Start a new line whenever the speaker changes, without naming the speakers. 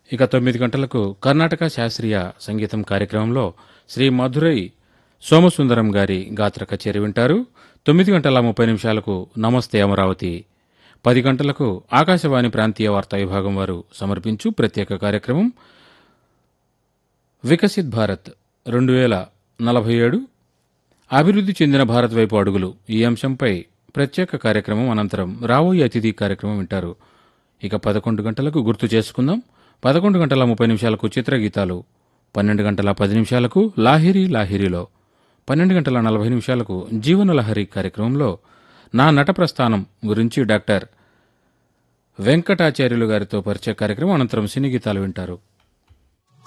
ఇక తొమ్మిది గంటలకు కర్ణాటక శాస్త్రీయ సంగీతం కార్యక్రమంలో శ్రీ మధురై సోమసుందరం గారి గాత్ర కచేరి వింటారు తొమ్మిది గంటల ముప్పై నిమిషాలకు నమస్తే అమరావతి పది గంటలకు ఆకాశవాణి ప్రాంతీయ వార్తా విభాగం వారు సమర్పించు ప్రత్యేక కార్యక్రమం వికసిత్ భారత్ రెండు వేల నలభై ఏడు అభివృద్ధి చెందిన భారత్ వైపు అడుగులు ఈ అంశంపై ప్రత్యేక కార్యక్రమం అనంతరం రాబోయే అతిథి కార్యక్రమం వింటారు ఇక పదకొండు గంటలకు గుర్తు చేసుకుందాం పదకొండు గంటల ముప్పై నిమిషాలకు చిత్రగీతాలు పన్నెండు గంటల పది నిమిషాలకు లాహిరి లాహిరిలో పన్నెండు గంటల నలభై నిమిషాలకు జీవనలహరి కార్యక్రమంలో నా నట ప్రస్థానం గురించి డాక్టర్ వెంకటాచార్యులు గారితో పరిచయ కార్యక్రమం అనంతరం సినీ గీతాలు వింటారు